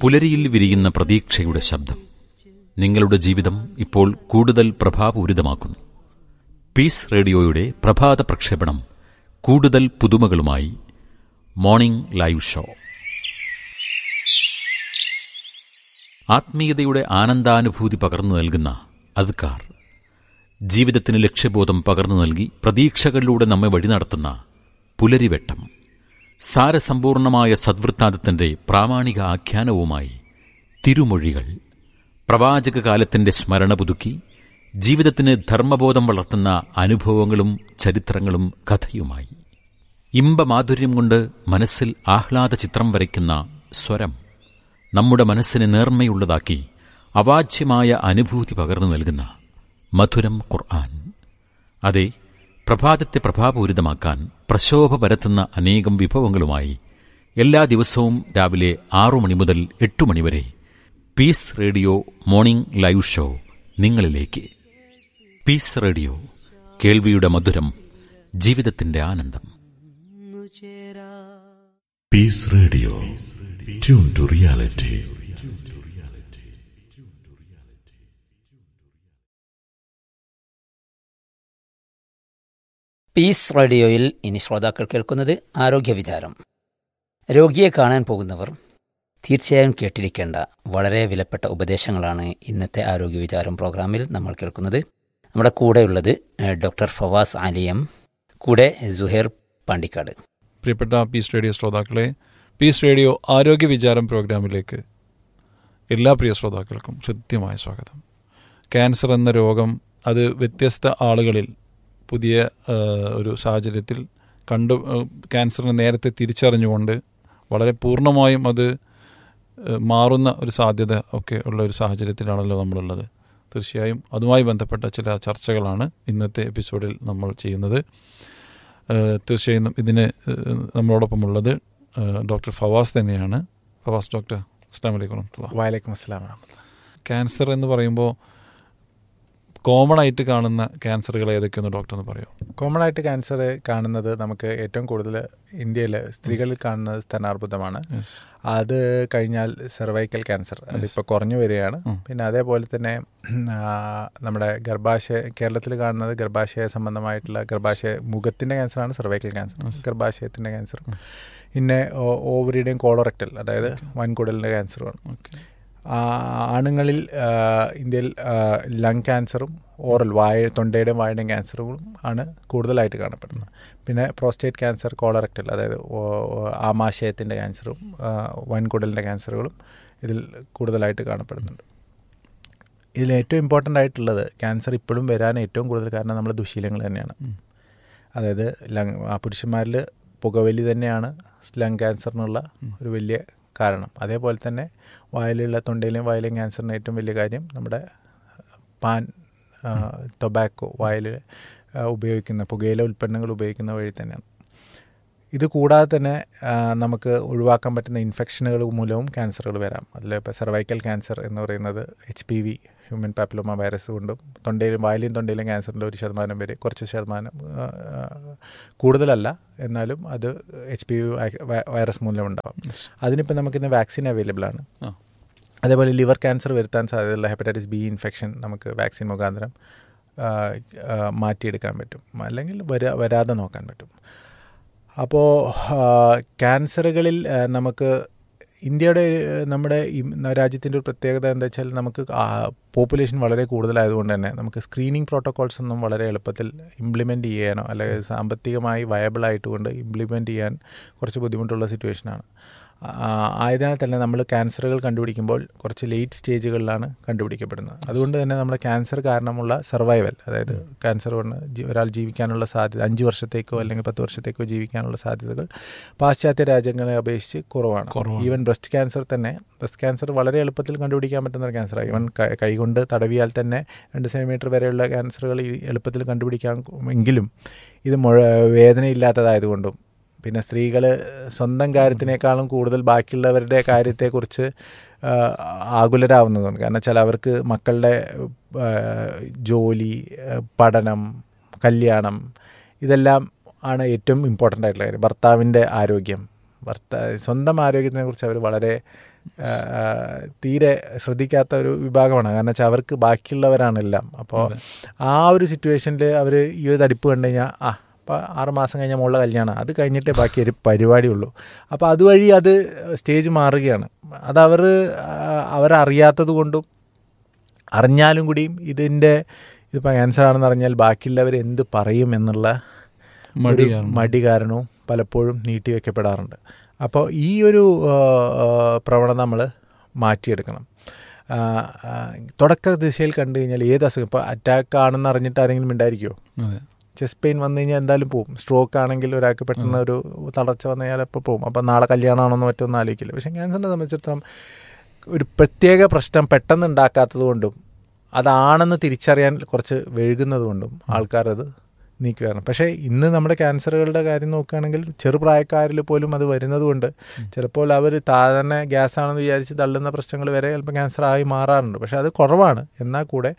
പുലരിയിൽ വിരിയുന്ന പ്രതീക്ഷയുടെ ശബ്ദം നിങ്ങളുടെ ജീവിതം ഇപ്പോൾ കൂടുതൽ പ്രഭാപൂരിതമാക്കുന്നു പീസ് റേഡിയോയുടെ പ്രഭാത പ്രക്ഷേപണം കൂടുതൽ പുതുമകളുമായി മോർണിംഗ് ലൈവ് ഷോ ആത്മീയതയുടെ ആനന്ദാനുഭൂതി പകർന്നു നൽകുന്ന അദ്കാർ ജീവിതത്തിന് ലക്ഷ്യബോധം പകർന്നു നൽകി പ്രതീക്ഷകളിലൂടെ നമ്മെ വഴി നടത്തുന്ന പുലരിവെട്ടം സാരസമ്പൂർണമായ സദ്വൃത്താന്തത്തിന്റെ പ്രാമാണിക ആഖ്യാനവുമായി തിരുമൊഴികൾ പ്രവാചക കാലത്തിന്റെ സ്മരണ പുതുക്കി ജീവിതത്തിന് ധർമ്മബോധം വളർത്തുന്ന അനുഭവങ്ങളും ചരിത്രങ്ങളും കഥയുമായി ഇമ്പമാധുര്യം കൊണ്ട് മനസ്സിൽ ആഹ്ലാദ ചിത്രം വരയ്ക്കുന്ന സ്വരം നമ്മുടെ മനസ്സിനെ നേർമ്മയുള്ളതാക്കി അവാച്യമായ അനുഭൂതി പകർന്നു നൽകുന്ന മധുരം ഖുർആൻ അതെ പ്രഭാതത്തെ പ്രഭാപൂരിതമാക്കാൻ പ്രശോഭ പരത്തുന്ന അനേകം വിഭവങ്ങളുമായി എല്ലാ ദിവസവും രാവിലെ ആറു മണി മുതൽ എട്ട് മണിവരെ peace radio morning live show നിങ്ങളിലേക്ക് പീസ് റേഡിയോ കേൾവിയുടെ മധുരം ജീവിതത്തിന്റെ ആനന്ദം peace radio tune to reality peace റേഡിയോയിൽ ഇനി ശ്രോതാക്കൾ കേൾക്കുന്നത് ആരോഗ്യ വിചാരം രോഗിയെ കാണാൻ പോകുന്നവർ തീർച്ചയായും കേട്ടിരിക്കേണ്ട വളരെ വിലപ്പെട്ട ഉപദേശങ്ങളാണ് ഇന്നത്തെ ആരോഗ്യ വിചാരം പ്രോഗ്രാമിൽ നമ്മൾ കേൾക്കുന്നത് നമ്മുടെ കൂടെയുള്ളത് ഏഹ്, ഡോക്ടർ ഫവാസ് അലിയം കൂടെ സുഹേർ പാണ്ടിക്കാട് പ്രിയപ്പെട്ട പീസ് റേഡിയോ ശ്രോതാക്കളെ പീസ് റേഡിയോ ആരോഗ്യ വിചാരം പ്രോഗ്രാമിലേക്ക് എല്ലാ പ്രിയ ശ്രോതാക്കൾക്കും ഹൃദ്യമായ സ്വാഗതം ക്യാൻസർ എന്ന രോഗം അത് വ്യത്യസ്ത ആളുകളിൽ പുതിയ ആ, ഒരു സാഹചര്യത്തിൽ കണ്ടു ആ, ക്യാൻസറിനെ നേരത്തെ തിരിച്ചറിഞ്ഞുകൊണ്ട് വളരെ പൂർണ്ണമായും അത് ആ, മാറുന്ന ഒരു സാധ്യത ഒക്കെ ഉള്ള ഒരു സാഹചര്യത്തിലാണല്ലോ നമ്മളുള്ളത് തീർച്ചയായും അതുമായി ബന്ധപ്പെട്ട ചില ചർച്ചകളാണ് ഇന്നത്തെ എപ്പിസോഡിൽ നമ്മൾ ചെയ്യുന്നത് ഏഹ് തീർച്ചയായും ഇതിന് ഏഹ് നമ്മളോടൊപ്പമുള്ളത് ഏഹ് ഡോക്ടർ ഫവാസ് തന്നെയാണ് ഫവാസ് ഡോക്ടർ അസ്ലാം വലൈക്കും വറഹ്മത്തുള്ളാഹി. വലൈക്കും അസ്സലാം ക്യാൻസർ എന്ന് പറയുമ്പോൾ കോമൺ ആയിട്ട് കാണുന്ന ക്യാൻസറുകൾ ഏതൊക്കെയെന്ന് ഡോക്ടർ ഒന്ന് പറയോ കോമൺ ആയിട്ട് ക്യാൻസർ കാണുന്നത് നമുക്ക് ഏറ്റവും കൂടുതൽ ഇന്ത്യയിൽ സ്ത്രീകളിൽ കാണുന്നത് സ്തനാർബുദമാണ് അത് കഴിഞ്ഞാൽ സെർവൈക്കൽ ക്യാൻസർ അതിപ്പോൾ കുറഞ്ഞു വരികയാണ് ഉം. പിന്നെ അതേപോലെ തന്നെ ആ, നമ്മുടെ ഗർഭാശയ കേരളത്തിൽ കാണുന്നത് ഗർഭാശയ സംബന്ധമായിട്ടുള്ള ഗർഭാശയ മുഖത്തിൻ്റെ ക്യാൻസറാണ് സെർവൈക്കൽ ക്യാൻസർ ഗർഭാശയത്തിൻ്റെ ക്യാൻസർ പിന്നെ ഓ- ഓവറിയുടെയും കോളറക്ടൽ അതായത് വൻകുടലിൻ്റെ ക്യാൻസറുമാണ് ഓക്കെ ആ, ആണുങ്ങളിൽ ആ, ഇന്ത്യയിൽ ലങ് ക്യാൻസറും ഓറൽ വായ തൊണ്ടയുടെയും വായുടെയും ക്യാൻസറുകളും ആണ് കൂടുതലായിട്ട് കാണപ്പെടുന്നത് പിന്നെ പ്രോസ്റ്റേറ്റ് ക്യാൻസർ കോളറക്ടൽ അതായത് ഓ- ഓ- ആമാശയത്തിൻ്റെ ക്യാൻസറും ആ, വൻകുടലിൻ്റെ ക്യാൻസറുകളും ഇതിൽ കൂടുതലായിട്ട് കാണപ്പെടുന്നുണ്ട് ഇതിൽ ഏറ്റവും ഇമ്പോർട്ടൻ്റ് ആയിട്ടുള്ളത് ക്യാൻസർ ഇപ്പോഴും വരാൻ ഏറ്റവും കൂടുതൽ കാരണം നമ്മുടെ ദുശീലങ്ങൾ തന്നെയാണ് അതായത് ലങ് ആ പുരുഷന്മാരിൽ പുകവലി തന്നെയാണ് ലങ് ക്യാൻസറിനുള്ള ഒരു വലിയ കാരണം അതേപോലെ തന്നെ വായിലുള്ള തൊണ്ടയിലെയും വായിലെയും ക്യാൻസറിന് ഏറ്റവും വലിയ കാര്യം നമ്മുടെ പാൻ ടൊബാക്കോ വായിൽ ഉപയോഗിക്കുന്ന പുകയില ഉൽപ്പന്നങ്ങൾ ഉപയോഗിക്കുന്ന വഴി തന്നെയാണ് ഇത് കൂടാതെ തന്നെ ആ, നമുക്ക് ഒഴിവാക്കാൻ പറ്റുന്ന ഇൻഫെക്ഷനുകൾ മൂലവും ക്യാൻസറുകൾ വരാം അതിൽ ഇപ്പോൾ സെർവൈക്കൽ ക്യാൻസർ എന്ന് പറയുന്നത് H P V human papilloma virus കൊണ്ടും തൊണ്ടയിലും വായിലും തൊണ്ടയിലും ക്യാൻസറിൻ്റെ ഒരു ശതമാനം വരെ കുറച്ച് ശതമാനം ആ, ആ, കൂടുതലല്ല എന്നാലും അത് എച്ച് പി വി വൈറസ് മൂലം ഉണ്ടാവും അതിനിപ്പോൾ നമുക്കിന്ന് വാക്സിൻ അവൈലബിൾ ആണ് ആ. അതേപോലെ ലിവർ ക്യാൻസർ വരുത്താൻ സാധ്യതയുള്ള ഹെപ്പറ്റൈറ്റിസ് ബി ഇൻഫെക്ഷൻ നമുക്ക് വാക്സിൻ മുഖാന്തരം ആ, ആ, മാറ്റിയെടുക്കാൻ പറ്റും അല്ലെങ്കിൽ വരാ വരാതെ നോക്കാൻ പറ്റും അപ്പോൾ ക്യാൻസറുകളിൽ ആ, നമുക്ക് ഇന്ത്യയുടെ ആ, നമ്മുടെ ഈ രാജ്യത്തിൻ്റെ ഒരു പ്രത്യേകത എന്താ വെച്ചാൽ നമുക്ക് പോപ്പുലേഷൻ വളരെ കൂടുതലായതുകൊണ്ട് തന്നെ നമുക്ക് സ്ക്രീനിങ് പ്രോട്ടോകോൾസ് ഒന്നും വളരെ എളുപ്പത്തിൽ ഇംപ്ലിമെൻറ്റ് ചെയ്യാനോ അല്ലെങ്കിൽ സാമ്പത്തികമായി വയബിൾ ആയിട്ടുകൊണ്ട് ഇംപ്ലിമെൻറ്റ് ചെയ്യാൻ കുറച്ച് ബുദ്ധിമുട്ടുള്ള സിറ്റുവേഷനാണ് ആ, ആയതിനാൽ തന്നെ നമ്മൾ ക്യാൻസറുകൾ കണ്ടുപിടിക്കുമ്പോൾ കുറച്ച് ലേറ്റ് സ്റ്റേജുകളിലാണ് കണ്ടുപിടിക്കപ്പെടുന്നത് അതുകൊണ്ട് തന്നെ നമ്മുടെ ക്യാൻസർ കാരണമുള്ള സർവൈവൽ അതായത് ക്യാൻസർ കൊണ്ട് ജീ- ഒരാൾ ജീവിക്കാനുള്ള സാധ്യത അഞ്ച് വർഷത്തേക്കോ അല്ലെങ്കിൽ പത്ത് വർഷത്തേക്കോ ജീവിക്കാനുള്ള സാധ്യതകൾ പാശ്ചാത്യ രാജ്യങ്ങളെ അപേക്ഷിച്ച് കുറവാണ് ഈവൻ ബ്രസ്റ്റ് ക്യാൻസർ തന്നെ ബ്രസ്റ്റ് ക്യാൻസർ വളരെ എളുപ്പത്തിൽ കണ്ടുപിടിക്കാൻ പറ്റുന്ന ഒരു ക്യാൻസറാണ് ഈവൻ ക- കൈകൊണ്ട് തടവിയാൽ തന്നെ രണ്ട് സെൻറ്റിമീറ്റർ വരെയുള്ള ക്യാൻസറുകൾ ഈ എളുപ്പത്തിൽ കണ്ടുപിടിക്കാൻ എങ്കിലും ഇത് മുഴ വേദനയില്ലാത്തതായതുകൊണ്ടും പിന്നെ സ്ത്രീകൾ സ്വന്തം കാര്യത്തിനേക്കാളും കൂടുതൽ ബാക്കിയുള്ളവരുടെ കാര്യത്തെക്കുറിച്ച് ആ, ആകുലരാവുന്നതുകൊണ്ട് കാരണം വെച്ചാൽ അവർക്ക് മക്കളുടെ ആ, ജോലി ആ, പഠനം കല്യാണം ഇതെല്ലാം ആണ് ഏറ്റവും ഇമ്പോർട്ടൻ്റ് ആയിട്ടുള്ള കാര്യം ഭർത്താവിൻ്റെ ആരോഗ്യം ഭർത്ത സ്വന്തം ആരോഗ്യത്തിനെ കുറിച്ച് അവർ വളരെ ആ, ആ, തീരെ ശ്രദ്ധിക്കാത്ത ഒരു വിഭാഗമാണ് കാരണം വെച്ചാൽ അവർക്ക് ബാക്കിയുള്ളവരാണെല്ലാം അപ്പോൾ ആ ഒരു സിറ്റുവേഷനിൽ അവർ ഈ ഒരു തടിപ്പ് കണ്ടു കഴിഞ്ഞാൽ ആ അപ്പോൾ ആറ് മാസം കഴിഞ്ഞാൽ മുകളിലെ കല്യാണം അത് കഴിഞ്ഞിട്ടേ ബാക്കി ഒരു പരിപാടിയുള്ളൂ അപ്പോൾ അതുവഴി അത് സ്റ്റേജ് മാറുകയാണ് അതവർ അവരറിയാത്തത് കൊണ്ടും അറിഞ്ഞാലും കൂടിയും ഇതിൻ്റെ ഇതിപ്പോൾ ക്യാൻസർ ആണെന്ന് അറിഞ്ഞാൽ ബാക്കിയുള്ളവർ എന്ത് പറയും എന്നുള്ള ഒരു മടി കാരണം. മടി കാരണവും പലപ്പോഴും നീട്ടിവെക്കപ്പെടാറുണ്ട് അപ്പോൾ ഈ ഒരു ആ, ആ, പ്രവണത നമ്മൾ മാറ്റിയെടുക്കണം ആ, ആ, തുടക്ക ദിശയിൽ കണ്ടു കഴിഞ്ഞാൽ ഏത് അസുഖം ഇപ്പോൾ അറ്റാക്ക് ആണെന്ന് അറിഞ്ഞിട്ട് ആരെങ്കിലും ഉണ്ടായിരിക്കുമോ അതെ ചെസ്റ്റ് പെയിൻ വന്നു കഴിഞ്ഞാൽ എന്തായാലും പോകും സ്ട്രോക്ക് ആണെങ്കിൽ ഒരാൾക്ക് പെട്ടെന്ന് ഒരു തളർച്ച വന്നു കഴിഞ്ഞാൽ അപ്പോൾ പോകും അപ്പോൾ നാളെ കല്യാണമാണെന്ന് മറ്റൊന്നും ആലോചിക്കില്ല പക്ഷേ ക്യാൻസറിനെ സംബന്ധിച്ചിടത്തോളം ഒരു പ്രത്യേക പ്രശ്നം പെട്ടെന്ന് ഉണ്ടാക്കാത്തത് കൊണ്ടും അതാണെന്ന് തിരിച്ചറിയാൻ കുറച്ച് വഴുകുന്നത് കൊണ്ടും ആൾക്കാരത് നീക്കുകയാണ് പക്ഷേ ഇന്ന് നമ്മുടെ ക്യാൻസറുകളുടെ കാര്യം നോക്കുകയാണെങ്കിൽ ചെറുപ്രായക്കാരിൽ പോലും അത് വരുന്നത് കൊണ്ട് ചിലപ്പോൾ അവർ താഴെ ഗ്യാസ് ആണെന്ന് വിചാരിച്ച് തള്ളുന്ന പ്രശ്നങ്ങൾ വരെ ചിലപ്പോൾ ക്യാൻസർ ആയി മാറാറുണ്ട് പക്ഷേ അത് കുറവാണ് എന്നാൽ കൂടെ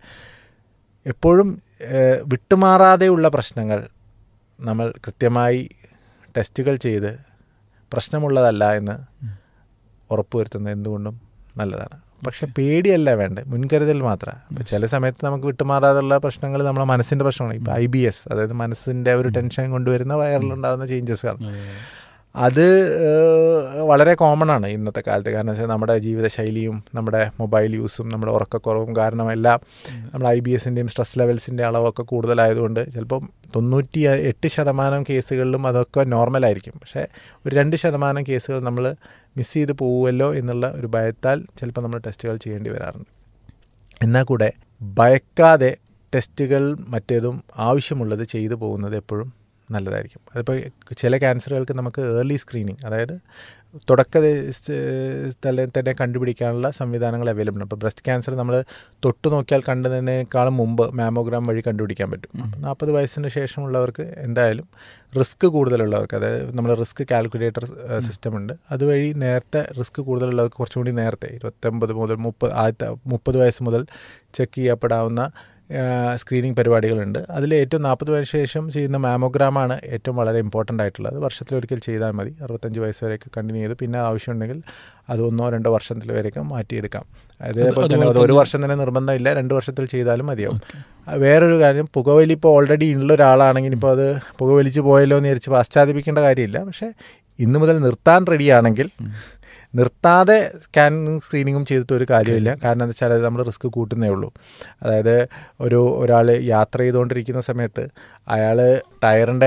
എപ്പോഴും ഏഹ്, വിട്ടുമാറാതെയുള്ള പ്രശ്നങ്ങൾ നമ്മൾ കൃത്യമായി ടെസ്റ്റുകൾ ചെയ്ത് പ്രശ്നമുള്ളതല്ല എന്ന് ഉറപ്പുവരുത്തുന്നത് എന്തുകൊണ്ടും നല്ലതാണ് പക്ഷെ പേടിയല്ല വേണ്ടത് മുൻകരുതൽ മാത്രമാണ് അപ്പോൾ ചില സമയത്ത് നമുക്ക് വിട്ടുമാറാതെയുള്ള പ്രശ്നങ്ങൾ നമ്മുടെ മനസ്സിൻ്റെ പ്രശ്നമാണ് ഇപ്പോൾ ഐ ബി എസ് അതായത് മനസ്സിൻ്റെ ഒരു ടെൻഷൻ കൊണ്ടുവരുന്ന വയറിലുണ്ടാകുന്ന ചേഞ്ചസാണ് അത് ഏഹ്, വളരെ കോമൺ ആണ് ഇന്നത്തെ കാലത്ത് കാരണം വെച്ചാൽ നമ്മുടെ ജീവിതശൈലിയും നമ്മുടെ മൊബൈൽ യൂസും നമ്മുടെ ഉറക്കക്കുറവും കാരണം എല്ലാം നമ്മുടെ ഐ ബി എസിൻ്റെയും സ്ട്രെസ് ലെവൽസിൻ്റെ അളവൊക്കെ കൂടുതലായതുകൊണ്ട് ചിലപ്പം തൊണ്ണൂറ്റി എട്ട് ശതമാനം കേസുകളിലും അതൊക്കെ നോർമലായിരിക്കും പക്ഷേ ഒരു രണ്ട് ശതമാനം കേസുകൾ നമ്മൾ മിസ് ചെയ്ത് പോവുമല്ലോ എന്നുള്ള ഒരു ഭയത്താൽ ചിലപ്പോൾ നമ്മൾ ടെസ്റ്റുകൾ ചെയ്യേണ്ടി വരാറുണ്ട് എന്നാൽ കൂടെ ഭയക്കാതെ ടെസ്റ്റുകൾ മറ്റേതും ആവശ്യമുള്ളത് ചെയ്തു പോകുന്നത് എപ്പോഴും നല്ലതായിരിക്കും അതിപ്പോൾ ചില ക്യാൻസറുകൾക്ക് നമുക്ക് ഏർലി സ്ക്രീനിങ് അതായത് തുടക്ക സ്ഥലത്ത് തന്നെ കണ്ടുപിടിക്കാനുള്ള സംവിധാനങ്ങൾ അവൈലബിൾ ആണ് ഇപ്പോൾ ബ്രസ്റ്റ് ക്യാൻസർ നമ്മൾ തൊട്ട് നോക്കിയാൽ കണ്ടതിനേക്കാളും മുമ്പ് മാമോഗ്രാം വഴി കണ്ടുപിടിക്കാൻ പറ്റും നാൽപ്പത് വയസ്സിന് ശേഷമുള്ളവർക്ക് എന്തായാലും റിസ്ക് കൂടുതലുള്ളവർക്ക് അതായത് നമ്മൾ റിസ്ക് കാൽക്കുലേറ്റർ സിസ്റ്റം ഉണ്ട് അതുവഴി നേരത്തെ റിസ്ക് കൂടുതലുള്ളവർക്ക് കുറച്ചും കൂടി നേരത്തെ ഇരുപത്തൊമ്പത് മുതൽ മുപ്പത് ആദ്യത്തെ മുപ്പത് വയസ്സ് മുതൽ ചെക്ക് ചെയ്യപ്പെടാവുന്ന സ്ക്രീനിങ് പരിപാടികളുണ്ട് അതിൽ ഏറ്റവും നാൽപ്പത് വയസ്സിന് ശേഷം ചെയ്യുന്ന മാമോഗ്രാമാണ് ഏറ്റവും വളരെ ഇമ്പോർട്ടൻ്റ് ആയിട്ടുള്ളത് വർഷത്തിലൊരിക്കൽ ചെയ്താൽ മതി അറുപത്തഞ്ച് വയസ്സ് വരെയൊക്കെ കണ്ടിന്യൂ ചെയ്ത് പിന്നെ ആവശ്യമുണ്ടെങ്കിൽ അത് ഒന്നോ രണ്ടോ വർഷത്തിൽ വരെയൊക്കെ മാറ്റിയെടുക്കാം അതേപോലെ തന്നെ അത് ഒരു വർഷം തന്നെ നിർബന്ധമില്ല രണ്ട് വർഷത്തിൽ ചെയ്താലും മതിയാവും വേറൊരു കാര്യം പുകവലി ഇപ്പോൾ ഓൾറെഡി ഉള്ള ഒരാളാണെങ്കിൽ ഇപ്പോൾ അത് പുകവലിച്ച് പോയല്ലോ എന്ന് വിചാരിച്ച് പശ്ചാത്തപിക്കേണ്ട കാര്യമില്ല പക്ഷേ ഇന്നു മുതൽ നിർത്താൻ റെഡിയാണെങ്കിൽ നിർത്താതെ സ്കാനിങ്ങും സ്ക്രീനിങ്ങും ചെയ്തിട്ട് ഒരു കാര്യമില്ല കാരണം എന്താ വെച്ചാൽ അത് നമ്മൾ റിസ്ക് കൂട്ടുന്നേ ഉള്ളൂ അതായത് ഒരു ഒരാൾ യാത്ര ചെയ്തുകൊണ്ടിരിക്കുന്ന സമയത്ത് അയാൾ ടയറിൻ്റെ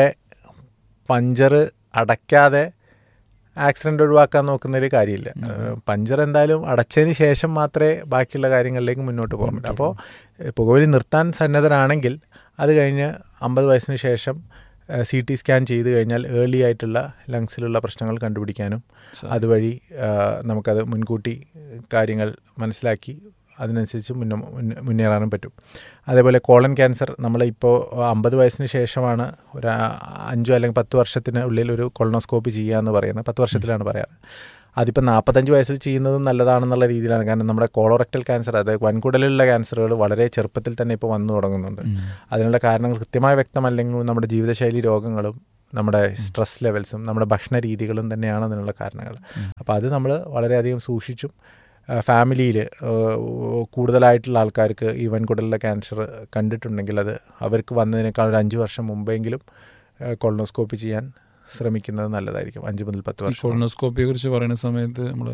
പഞ്ചർ അടയ്ക്കാതെ ആക്സിഡൻ്റ് ഒഴിവാക്കാൻ നോക്കുന്നതിൽ കാര്യമില്ല പഞ്ചർ എന്തായാലും അടച്ചതിന് ശേഷം മാത്രമേ ബാക്കിയുള്ള കാര്യങ്ങളിലേക്ക് മുന്നോട്ട് പോകാൻ പറ്റൂ അപ്പോൾ പുകവലി നിർത്താൻ സന്നദ്ധരാണെങ്കിൽ അത് കഴിഞ്ഞ് അമ്പത് വയസ്സിന് ശേഷം സി ടി സ്കാൻ ചെയ്ത് കഴിഞ്ഞാൽ ഏർലി ആയിട്ടുള്ള ലങ്സിലുള്ള പ്രശ്നങ്ങൾ കണ്ടുപിടിക്കാനും അതുവഴി നമുക്കത് മുൻകൂട്ടി കാര്യങ്ങൾ മനസ്സിലാക്കി അതിനനുസരിച്ച് മുന്ന മുന്നേറാനും പറ്റും അതേപോലെ കോളൻ ക്യാൻസർ നമ്മളിപ്പോൾ അമ്പത് വയസ്സിന് ശേഷമാണ് ഒരു അഞ്ചോ അല്ലെങ്കിൽ പത്ത് വർഷത്തിന് ഉള്ളിൽ ഒരു കൊളനോസ്കോപ്പി ചെയ്യുക എന്ന് പറയുന്നത് പത്ത് വർഷത്തിലാണ് പറയാറ് അതിപ്പോൾ നാൽപ്പത്തഞ്ച് വയസ്സിൽ ചെയ്യുന്നതും നല്ലതാണെന്നുള്ള രീതിയിലാണ് കാരണം നമ്മുടെ കോളോറക്ടൽ ക്യാൻസർ അതായത് വൻകുടലിലുള്ള ക്യാൻസറുകൾ വളരെ ചെറുപ്പത്തിൽ തന്നെ ഇപ്പോൾ വന്നു തുടങ്ങുന്നുണ്ട് അതിനുള്ള കാരണങ്ങൾ കൃത്യമായി വ്യക്തമല്ലെങ്കിൽ നമ്മുടെ ജീവിതശൈലി രോഗങ്ങളും നമ്മുടെ സ്ട്രെസ് ലെവൽസും നമ്മുടെ ഭക്ഷണ രീതികളും തന്നെയാണ് അതിനുള്ള കാരണങ്ങൾ അപ്പോൾ അത് നമ്മൾ വളരെയധികം സൂക്ഷിച്ചും ഫാമിലിയിൽ കൂടുതലായിട്ടുള്ള ആൾക്കാർക്ക് ഈ വൻകുടലിലെ ക്യാൻസർ കണ്ടിട്ടുണ്ടെങ്കിൽ അത് അവർക്ക് വന്നതിനേക്കാൾ ഒരു അഞ്ച് വർഷം മുമ്പെങ്കിലും കൊളനോസ്കോപ്പി ചെയ്യാൻ ശ്രമിക്കുന്നത് നല്ലതായിരിക്കും അഞ്ച് മുതൽ പത്ത് വർഷം കൊളനോസ്കോപ്പിയെ കുറിച്ച് പറയുന്ന സമയത്ത് നമ്മൾ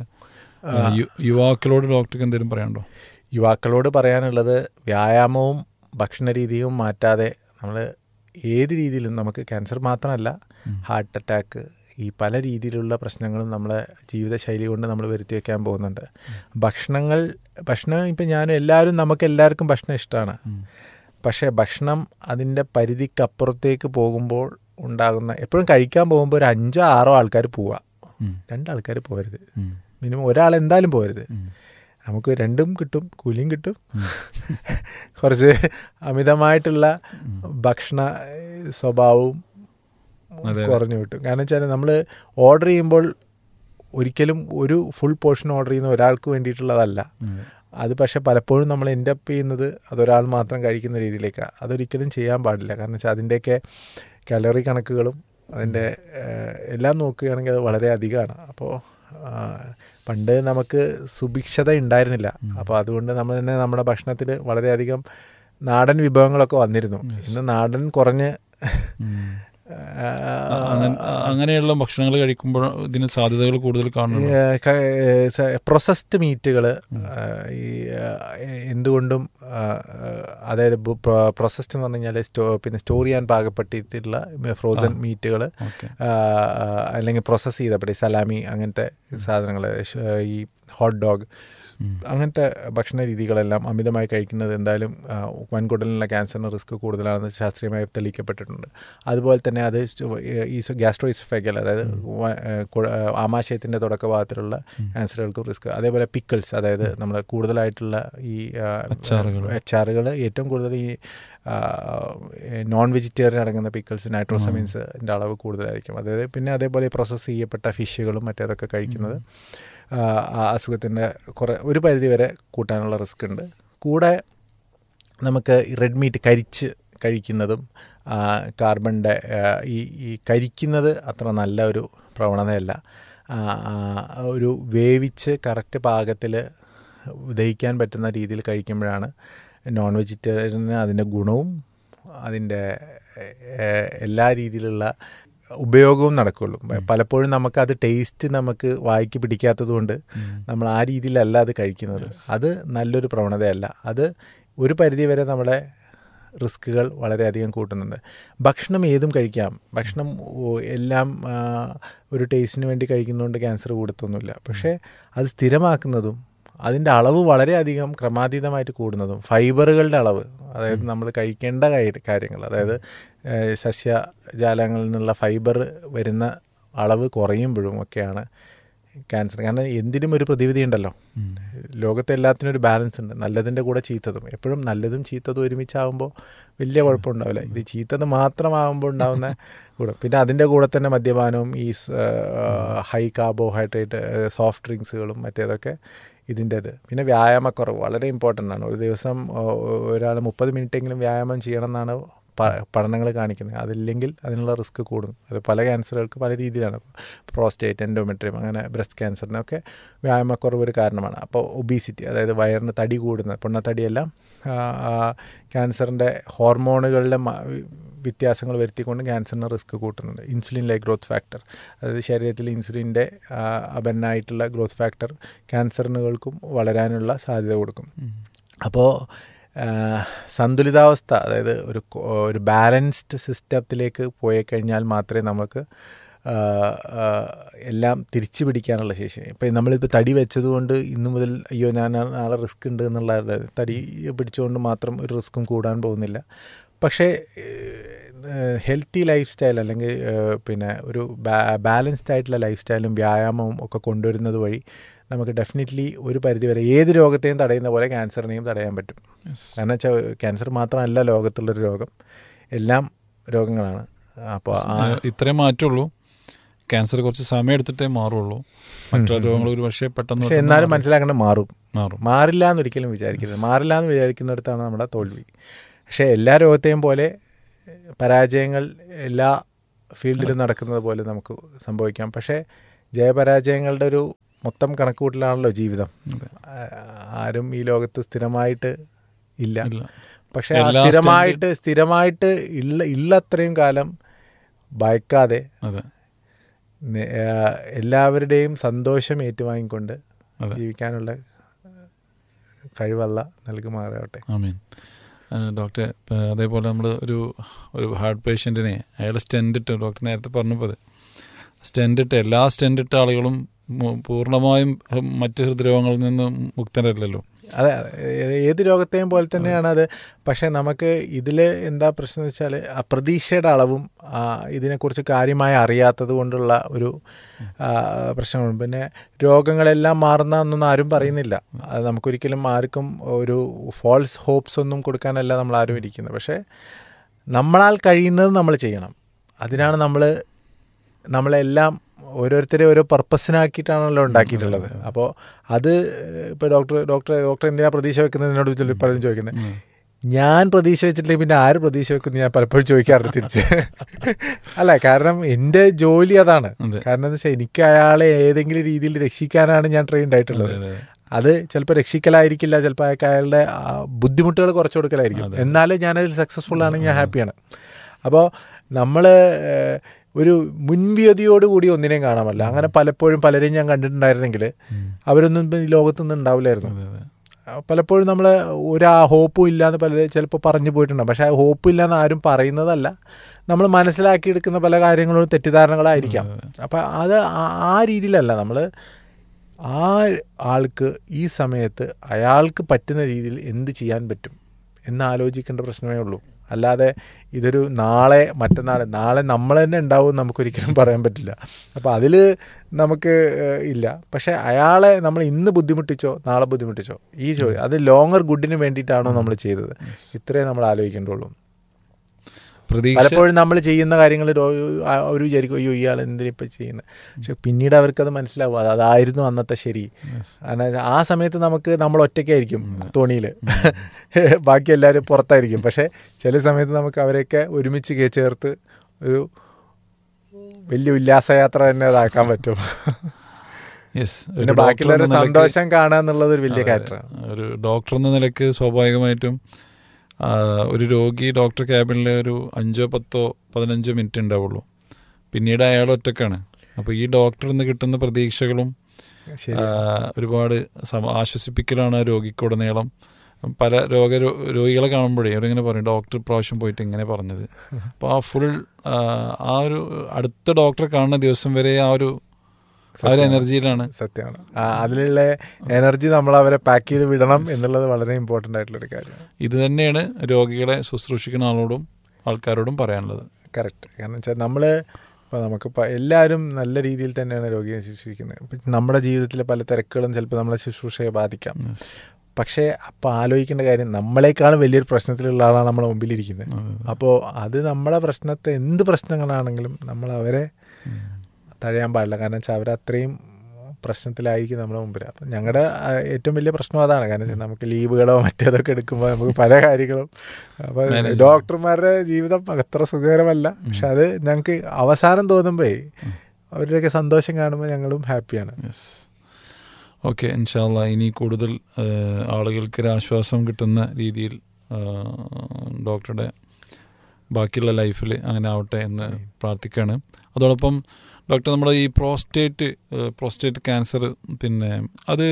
യുവാക്കളോട് ഡോക്ടർക്ക് എന്തെങ്കിലും പറയാനുണ്ടോ യുവാക്കളോട് പറയാനുള്ളത് വ്യായാമവും ഭക്ഷണ രീതിയും മാറ്റാതെ നമ്മൾ ഏത് രീതിയിലും നമുക്ക് ക്യാൻസർ മാത്രമല്ല ഹാർട്ട് അറ്റാക്ക് ഈ പല രീതിയിലുള്ള പ്രശ്നങ്ങളും നമ്മളെ ജീവിതശൈലി കൊണ്ട് നമ്മൾ വരുത്തി വയ്ക്കാൻ പോകുന്നുണ്ട് ഭക്ഷണങ്ങൾ ഭക്ഷണം ഇപ്പം ഞാൻ എല്ലാവരും നമുക്ക് എല്ലാവർക്കും ഭക്ഷണം ഇഷ്ടമാണ് പക്ഷേ ഭക്ഷണം അതിൻ്റെ പരിധിക്കപ്പുറത്തേക്ക് പോകുമ്പോൾ ഉണ്ടാകുന്ന എപ്പോഴും കഴിക്കാൻ പോകുമ്പോൾ ഒരു അഞ്ചോ ആറോ ആൾക്കാർ പോവുക രണ്ടാൾക്കാർ പോകരുത് മിനിമം ഒരാൾ എന്തായാലും പോകരുത് നമുക്ക് രണ്ടും കിട്ടും കൂലിയും കിട്ടും കുറച്ച് അമിതമായിട്ടുള്ള ഭക്ഷണ സ്വഭാവവും കുറഞ്ഞു കിട്ടും കാരണം വെച്ചാൽ നമ്മൾ ഓർഡർ ചെയ്യുമ്പോൾ ഒരിക്കലും ഒരു ഫുൾ പോർഷൻ ഓർഡർ ചെയ്യുന്ന ഒരാൾക്ക് വേണ്ടിയിട്ടുള്ളതല്ല അത് പക്ഷെ പലപ്പോഴും നമ്മൾ എൻഡ് അപ്പ് ചെയ്യുന്നത് അതൊരാൾ മാത്രം കഴിക്കുന്ന രീതിയിലേക്കാണ് അതൊരിക്കലും ചെയ്യാൻ പാടില്ല കാരണം വെച്ചാൽ അതിൻ്റെയൊക്കെ കലറി കണക്കുകളും അതിൻ്റെ ഏഹ്, എല്ലാം നോക്കുകയാണെങ്കിൽ അത് വളരെ അധികമാണ് അപ്പോൾ പണ്ട് നമുക്ക് സുഭിക്ഷത ഉണ്ടായിരുന്നില്ല അപ്പോൾ അതുകൊണ്ട് നമ്മൾ തന്നെ നമ്മുടെ ഭക്ഷണത്തിൽ വളരെയധികം നാടൻ വിഭവങ്ങളൊക്കെ വന്നിരുന്നു ഇന്ന് നാടൻ കുറഞ്ഞ് ആ, അങ്ങനെ- അങ്ങനെയുള്ള ഭക്ഷണങ്ങൾ കഴിക്കുമ്പോൾ ഇതിന് സാധ്യതകൾ കൂടുതൽ കാണുന്നു പ്രൊസസ്ഡ് മീറ്റുകൾ ഈ ആ, എന്തുകൊണ്ടും ആ, അതായത് പ്രൊസസ്ഡ് എന്ന് പറഞ്ഞു കഴിഞ്ഞാൽ സ്റ്റോ പിന്നെ സ്റ്റോർ ചെയ്യാൻ പാകപ്പെട്ടിട്ടുള്ള ഫ്രോസൺ മീറ്റുകൾ ഓക്കെ അല്ലെങ്കിൽ പ്രോസസ്സ് ചെയ്തപ്പെട്ട സലാമി അങ്ങനത്തെ സാധനങ്ങൾ ഈ ഹോട്ട് ഡോഗ് അങ്ങനത്തെ ഭക്ഷണ രീതികളെല്ലാം അമിതമായി കഴിക്കുന്നത് എന്തായാലും ആ, വൻകുടലിനുള്ള ക്യാൻസറിന് റിസ്ക് കൂടുതലാണെന്ന് ശാസ്ത്രീയമായി തെളിയിക്കപ്പെട്ടിട്ടുണ്ട് അതുപോലെ തന്നെ അത് സ്റ്റോ- ഈ ഗ്യാസ്ട്രോയിസ്ഫെഗൽ അതായത് വ- ഏ, കുഴ- ഏ, ആമാശയത്തിൻ്റെ തുടക്ക ഭാഗത്തിലുള്ള ക്യാൻസറുകൾക്കും റിസ്ക് അതേപോലെ പിക്കിൾസ് അതായത് നമ്മൾ കൂടുതലായിട്ടുള്ള ഈ അച്ചാറുകൾ. അച്ചാറുകൾ ഏറ്റവും കൂടുതൽ ഈ നോൺ വെജിറ്റേറിയൻ അടങ്ങുന്ന പിക്കിൾസ് നൈട്രോസമീൻസിൻ്റെ അളവ് കൂടുതലായിരിക്കും അതായത് പിന്നെ അതേപോലെ പ്രോസസ്സ് ചെയ്യപ്പെട്ട ഫിഷുകളും മറ്റേതൊക്കെ കഴിക്കുന്നത് ആ, ആ അസുഖത്തിൻ്റെ കുറേ ഒരു പരിധി വരെ കൂട്ടാനുള്ള റിസ്ക് ഉണ്ട് കൂടെ നമുക്ക് റെഡ് മീറ്റ് കരിച്ച് കഴിക്കുന്നതും ആ, കാർബണിൻ്റെ ആ, ഈ ഈ കരിക്കുന്നത് അത്ര നല്ല ഒരു പ്രവണതയല്ല ആ, ആ, ഒരു വേവിച്ച് കറക്റ്റ് പാകത്തിൽ ദഹിക്കാൻ പറ്റുന്ന രീതിയിൽ കഴിക്കുമ്പോഴാണ് നോൺ വെജിറ്റേറിയന് അതിൻ്റെ ഗുണവും അതിൻ്റെ ഏഹ്, എല്ലാ രീതിയിലുള്ള ഉപയോഗവും നടക്കുകയുള്ളൂ പലപ്പോഴും നമുക്ക് അത് ടേസ്റ്റ് നമുക്ക് വായിക്ക് പിടിക്കാത്തത് കൊണ്ട് നമ്മൾ ആ രീതിയിലല്ല അത് കഴിക്കുന്നത് അത് നല്ലൊരു പ്രവണതയല്ല അത് ഒരു പരിധി വരെ നമ്മളെ റിസ്ക്കുകൾ വളരെയധികം കൂട്ടുന്നുണ്ട് ഭക്ഷണം ഏതും കഴിക്കാം ഭക്ഷണം ഓ, എല്ലാം ആ, ഒരു ടേസ്റ്റിന് വേണ്ടി കഴിക്കുന്നതുകൊണ്ട് ക്യാൻസർ കൂടത്തൊന്നുമില്ല പക്ഷേ അത് സ്ഥിരമാക്കുന്നതും അതിൻ്റെ അളവ് വളരെയധികം ക്രമാതീതമായിട്ട് കൂടുന്നതും ഫൈബറുകളുടെ അളവ് അതായത് നമ്മൾ കഴിക്കേണ്ട കാര്യ- കാര്യങ്ങൾ അതായത് ഏഹ്, സസ്യജാലങ്ങളിൽ നിന്നുള്ള ഫൈബർ വരുന്ന അളവ് കുറയുമ്പോഴും ഒക്കെയാണ് ക്യാൻസർ കാരണം എന്തിനും ഒരു പ്രതിവിധി ഉണ്ടല്ലോ ലോകത്തെ എല്ലാത്തിനും ഒരു ബാലൻസ് ഉണ്ട് നല്ലതിൻ്റെ കൂടെ ചീത്തതും എപ്പോഴും നല്ലതും ചീത്തതും ഒരുമിച്ചാകുമ്പോൾ വലിയ കുഴപ്പമുണ്ടാവില്ല ഇത് ചീത്തത് മാത്രമാകുമ്പോൾ ഉണ്ടാകുന്ന കൂടെ പിന്നെ അതിൻ്റെ കൂടെ തന്നെ മദ്യപാനവും ഈ ഹൈ കാർബോഹൈഡ്രേറ്റ് സോഫ്റ്റ് ഡ്രിങ്ക്സുകളും മറ്റേതൊക്കെ ഇതിൻ്റേത് പിന്നെ വ്യായാമക്കുറവ് വളരെ ഇമ്പോർട്ടൻ്റ് ആണ് ഒരു ദിവസം ഒരാൾ മുപ്പത് മിനിറ്റെങ്കിലും വ്യായാമം ചെയ്യണം എന്നാണ് പഠനങ്ങൾ കാണിക്കുന്നത് അതില്ലെങ്കിൽ അതിനുള്ള റിസ്ക് കൂടും അത് പല ക്യാൻസറുകൾക്ക് പല രീതിയിലാണ് പ്രോസ്റ്റേറ്റ് എൻഡോമെട്രിയം അങ്ങനെ ബ്രസ്റ്റ് ക്യാൻസറിനൊക്കെ വ്യായാമക്കുറവ് ഒരു കാരണമാണ് അപ്പോൾ ഒബീസിറ്റി അതായത് വയറിന് തടി കൂടുന്നത് പൊണ്ണത്തടിയെല്ലാം ക്യാൻസറിൻ്റെ ഹോർമോണുകളുടെ മ- വ്യത്യാസങ്ങൾ വരുത്തിക്കൊണ്ട് ക്യാൻസറിന് റിസ്ക് കൂട്ടുന്നുണ്ട് ഇൻസുലിൻ ലൈക്ക് ഗ്രോത്ത് ഫാക്ടർ അതായത് ശരീരത്തിൽ ഇൻസുലിൻ്റെ അപരനായിട്ടുള്ള ഗ്രോത്ത് ഫാക്ടർ ക്യാൻസറിനുകൾക്കും വളരാനുള്ള സാധ്യത കൊടുക്കും അപ്പോൾ സന്തുലിതാവസ്ഥ അതായത് ഒരു കൊ- ഒരു ബാലൻസ്ഡ് സിസ്റ്റത്തിലേക്ക് പോയി കഴിഞ്ഞാൽ മാത്രമേ നമുക്ക് ആ, ആ, എല്ലാം തിരിച്ചു പിടിക്കാനുള്ള ശേഷി ഇപ്പം നമ്മളിപ്പോൾ തടി വെച്ചതുകൊണ്ട് ഇന്നു മുതൽ അയ്യോ ഞാൻ നാ- നാളെ റിസ്ക് ഉണ്ട് എന്നുള്ള അതായത് തടി പിടിച്ചുകൊണ്ട് മാത്രം ഒരു റിസ്ക്കും കൂടാൻ പോകുന്നില്ല പക്ഷേ ഹെൽത്തി ലൈഫ് സ്റ്റൈൽ അല്ലെങ്കിൽ ഏഹ്, പിന്നെ ഒരു ബാലൻസ്ഡ് ആയിട്ടുള്ള ലൈഫ് സ്റ്റൈലും വ്യായാമവും ഒക്കെ കൊണ്ടുവരുന്നത് വഴി നമുക്ക് ഡെഫിനറ്റ്ലി ഒരു പരിധി വരെ ഏത് രോഗത്തെയും തടയുന്ന പോലെ ക്യാൻസറിനെയും തടയാൻ പറ്റും കാരണം വെച്ചാൽ ക്യാൻസർ മാത്രമല്ല ലോകത്തുള്ളൊരു രോഗം എല്ലാം രോഗങ്ങളാണ് അപ്പോൾ ആ ഏഹ് ഇത്രേ മാറ്റുള്ളൂ ക്യാൻസർ കുറച്ച് സമയം എടുത്തിട്ടേ മാറുള്ളൂ മറ്റുള്ള രോഗങ്ങൾ ഒരു പക്ഷേ പെട്ടെന്ന് പക്ഷെ എന്നാലും മനസ്സിലാക്കേണ്ടത് മാറും മാറും മാറില്ല എന്ന് ഒരിക്കലും വിചാരിക്കരുത് മാറില്ല എന്ന് വിചാരിക്കുന്നിടത്താണ് നമ്മുടെ തോൽവി പക്ഷേ എല്ലാ രോഗത്തെയും പോലെ പരാജയങ്ങൾ എല്ലാ ഫീൽഡിലും നടക്കുന്നത് പോലെ നമുക്ക് സംഭവിക്കാം പക്ഷേ ജയപരാജയങ്ങളുടെ ഒരു മൊത്തം കണക്കുകൂട്ടലാണല്ലോ ജീവിതം അതെ. ആ- ആരും ഈ ലോകത്ത് സ്ഥിരമായിട്ട് ഇല്ല ഇല്ല. പക്ഷേ ആ എല്ലാ സ്ഥിരമായിട്ട് സ്ഥിരമായിട്ട് ഉള്ള ഉള്ളത്രയും കാലം ഭയക്കാതെ അതെ നെ- ആ, എല്ലാവരുടെയും സന്തോഷം ഏറ്റുവാങ്ങിക്കൊണ്ട് അതെ. ജീവിക്കാനുള്ള കഴിവല്ല നൽകുമാറാവട്ടെ ആമീൻ ആ, ഡോക്ടർ ഇപ്പം അതേപോലെ നമ്മൾ ഒരു ഒരു ഹാർട്ട് പേഷ്യൻറ്റിനെ അയാൾ സ്റ്റെൻഡ് ഇട്ട് ഡോക്ടർ നേരത്തെ പറഞ്ഞപ്പോൾ സ്റ്റെൻഡ് ഇട്ട് എല്ലാ സ്റ്റെൻഡ് ഇട്ട ആളുകളും മു- പൂർണ്ണമായും ഹ് മറ്റ് ഹൃദ്രോഗങ്ങളിൽ നിന്ന് മുക്തരല്ലല്ലോ അതെ ഏ- ഏത് രോഗത്തെയും പോലെ തന്നെയാണ് അത് പക്ഷേ നമുക്ക് ഇതിൽ എന്താ പ്രശ്നം എന്ന് വെച്ചാൽ അപ്രതീക്ഷയുടെ അളവും ആ, ഇതിനെക്കുറിച്ച് കാര്യമായി അറിയാത്തത് കൊണ്ടുള്ള ഒരു ആ, പ്രശ്നമുണ്ട് പിന്നെ രോഗങ്ങളെല്ലാം മാറുന്ന എന്നൊന്നും ആരും പറയുന്നില്ല അത് നമുക്കൊരിക്കലും ആർക്കും ഒരു ഫോൾസ് ഹോപ്സ് ഒന്നും കൊടുക്കാനല്ല നമ്മൾ ആരും ഇരിക്കുന്നത് പക്ഷേ നമ്മളാൽ കഴിയുന്നത് നമ്മൾ ചെയ്യണം അതിനാണ് നമ്മൾ നമ്മളെല്ലാം ഓരോരുത്തരെ ഓരോ പർപ്പസിനാക്കിയിട്ടാണല്ലോ ഉണ്ടാക്കിയിട്ടുള്ളത് അപ്പോൾ അത് ഇപ്പോൾ ഡോക്ടർ ഡോക്ടർ ഡോക്ടർ എന്തിനാ പ്രതീക്ഷ വെക്കുന്നത് എന്നോട് ചില പലരും ചോദിക്കുന്നത് ഞാൻ പ്രതീക്ഷ വെച്ചിട്ടില്ലെങ്കിൽ പിന്നെ ആര് പ്രതീക്ഷ വെക്കുന്നു ഞാൻ പലപ്പോഴും ചോദിക്കാറുണ്ട് തിരിച്ച് അല്ല കാരണം എൻ്റെ ജോലി അതാണ് അതെ. കാരണം എന്താ വെച്ചാൽ എനിക്ക് അയാളെ ഏതെങ്കിലും രീതിയിൽ രക്ഷിക്കാനാണ് ഞാൻ ട്രെയിൻഡ് ആയിട്ടുള്ളത് അതെ, അതെ. അത് ചിലപ്പോൾ രക്ഷിക്കലായിരിക്കില്ല ചിലപ്പോൾ അയാൾക്ക് അയാളുടെ ആ, ബുദ്ധിമുട്ടുകൾ കുറച്ച് കൊടുക്കലായിരിക്കും അതെ. എന്നാലും ഞാനതിൽ സക്സസ്ഫുൾ ആണെങ്കിൽ ഞാൻ ഹാപ്പിയാണ് അപ്പോൾ നമ്മൾ ഒരു മുൻവിയതിയോടുകൂടി ഒന്നിനെയും കാണാമല്ല അങ്ങനെ പലപ്പോഴും പലരെയും ഞാൻ കണ്ടിട്ടുണ്ടായിരുന്നെങ്കിൽ അവരൊന്നും ഇപ്പം ഈ ലോകത്തൊന്നും ഉണ്ടാവില്ലായിരുന്നു അതെ, അതെ. ആ, പലപ്പോഴും നമ്മൾ ഒരു ആ ഹോപ്പും ഇല്ലാന്ന് പല ചിലപ്പോൾ പറഞ്ഞു പോയിട്ടുണ്ടാവും പക്ഷേ ആ ഹോപ്പ് ഇല്ലാന്ന് ആരും പറയുന്നതല്ല നമ്മൾ മനസ്സിലാക്കിയെടുക്കുന്ന പല കാര്യങ്ങളും തെറ്റിദ്ധാരണകളായിരിക്കാം അപ്പം അത് ആ- ആ രീതിയിലല്ല നമ്മൾ ആ ആൾക്ക് ഈ സമയത്ത് അയാൾക്ക് പറ്റുന്ന രീതിയിൽ എന്ത് ചെയ്യാൻ പറ്റും എന്ന് ആലോചിക്കേണ്ട പ്രശ്നമേ ഉള്ളൂ അല്ലാതെ ഇതൊരു നാളെ മറ്റന്നാൾ നാളെ നമ്മൾ തന്നെ ഉണ്ടാവും നമുക്കൊരിക്കലും പറയാൻ പറ്റില്ല അപ്പോൾ അതിൽ നമുക്ക് ഏഹ്, ഇല്ല പക്ഷേ അയാളെ നമ്മൾ ഇന്ന് ബുദ്ധിമുട്ടിച്ചോ നാളെ ബുദ്ധിമുട്ടിച്ചോ ഈ ചോദ്യം അത് ലോങ്ങർ ഗുഡിന് വേണ്ടിയിട്ടാണോ നമ്മൾ ചെയ്തത് ഇത്രേ നമ്മൾ ആലോചിക്കേണ്ടുള്ളൂ പ്രതീക്ഷ പലപ്പോഴും നമ്മൾ ചെയ്യുന്ന കാര്യങ്ങൾ അവർ വിചാരിക്കും അയ്യോ ഇയാൾ എന്തിനിപ്പോൾ ചെയ്യുന്നത് പക്ഷെ പിന്നീട് അവർക്കത് മനസ്സിലാവും അത് അതായിരുന്നു അന്നത്തെ ശരി കാരണം ആ സമയത്ത് നമുക്ക് നമ്മൾ ഒറ്റയ്ക്കായിരിക്കും തോണിയിൽ ബാക്കി എല്ലാവരും പുറത്തായിരിക്കും പക്ഷേ ചില സമയത്ത് നമുക്ക് അവരെയൊക്കെ ഒരുമിച്ച് കേ- ചേർത്ത് ഒരു വലിയ ഉല്ലാസയാത്ര തന്നെ അതാക്കാൻ പറ്റും യെസ് പിന്നെ ബാക്കിയുള്ളവരുടെ സന്തോഷം കാണുക എന്നുള്ളത് ഒരു വലിയ കാര്യമാണ് ഒരു ഡോക്ടർ എന്ന നിലക്ക് സ്വാഭാവികമായിട്ടും ആ, ഒരു രോഗി ഡോക്ടർ ക്യാബിനിൽ ഒരു അഞ്ചോ പത്തോ പതിനഞ്ചോ മിനിറ്റ് ഉണ്ടാവുള്ളൂ പിന്നീട് അയാൾ ഒറ്റക്കാണ് അപ്പോൾ ഈ ഡോക്ടറിൽ നിന്ന് കിട്ടുന്ന പ്രതീക്ഷകളും ശരി ആ, ഒരുപാട് സമ- ആശ്വസിപ്പിക്കലാണ് ആ രോഗിക്കുടനീളം പല രോഗ രോഗികളെ കാണുമ്പോഴേ അവരിങ്ങനെ പറയും ഡോക്ടർ പ്രാവശ്യം പോയിട്ട് ഇങ്ങനെ പറഞ്ഞത് അപ്പോൾ ആ ഫുൾ ആ ഒരു അടുത്ത ഡോക്ടറെ കാണുന്ന ദിവസം വരെ ആ ഒരു ആ ഒരു എനർജിയിലാണ് സത്യമാണ് ആ, അതിലുള്ള എനർജി നമ്മൾ അവരെ പാക്ക് ചെയ്ത് വിടണം എന്നുള്ളത് വളരെ ഇമ്പോർട്ടൻ്റ് ആയിട്ടുള്ള ഒരു കാര്യമാണ് ഇത് തന്നെയാണ് രോഗികളെ ശുശ്രൂഷിക്കുന്ന ആളോടും ആൾക്കാരോടും പറയാനുള്ളത് കറക്റ്റ് കാരണം വെച്ചാൽ നമ്മൾ ഇപ്പോൾ നമുക്കിപ്പോൾ എല്ലാവരും നല്ല രീതിയിൽ തന്നെയാണ് രോഗിയെ ശുശ്രൂഷിക്കുന്നത് ഇപ്പം നമ്മുടെ ജീവിതത്തിലെ പല തിരക്കുകളും ചിലപ്പോൾ നമ്മളെ ശുശ്രൂഷയെ ബാധിക്കാം പക്ഷേ അപ്പോൾ ആലോചിക്കേണ്ട കാര്യം നമ്മളെക്കാളും വലിയൊരു പ്രശ്നത്തിലുള്ള ആളാണ് നമ്മളെ മുമ്പിലിരിക്കുന്നത് അപ്പോൾ അത് നമ്മളെ പ്രശ്നത്തെ എന്ത് പ്രശ്നങ്ങളാണെങ്കിലും നമ്മൾ അവരെ തഴയാൻ പാടില്ല കാരണം വെച്ചാൽ അവരത്രയും പ്രശ്നത്തിലായിരിക്കും നമ്മുടെ മുമ്പിൽ അപ്പം ഞങ്ങളുടെ ആ, ഏറ്റവും വലിയ പ്രശ്നം അതാണ് കാരണം വെച്ചാൽ നമുക്ക് ലീവുകളോ മറ്റേതൊക്കെ എടുക്കുമ്പോൾ നമുക്ക് പല കാര്യങ്ങളും അപ്പോൾ Manage ഡോക്ടർമാരുടെ ജീവിതം അത്ര സുഖകരമല്ല പക്ഷെ അത് ഞങ്ങൾക്ക് അവസാനം തോന്നുമ്പോഴേ അവരുടെയൊക്കെ സന്തോഷം കാണുമ്പോൾ ഞങ്ങളും ഹാപ്പിയാണ് യെസ് ഓക്കെ ഇൻഷാല്ല ഇനി കൂടുതൽ ആ, ആളുകൾക്ക് ഒരു ആശ്വാസം കിട്ടുന്ന രീതിയിൽ ആ, ഡോക്ടറുടെ ബാക്കിയുള്ള ലൈഫിൽ അങ്ങനെ ആവട്ടെ എന്ന് പ്രാർത്ഥിക്കുകയാണ് അതോടൊപ്പം ഡോക്ടർ നമ്മുടെ ഈ പ്രോസ്റ്റേറ്റ് പ്രോസ്റ്റേറ്റ് ക്യാൻസർ പിന്നെ അത്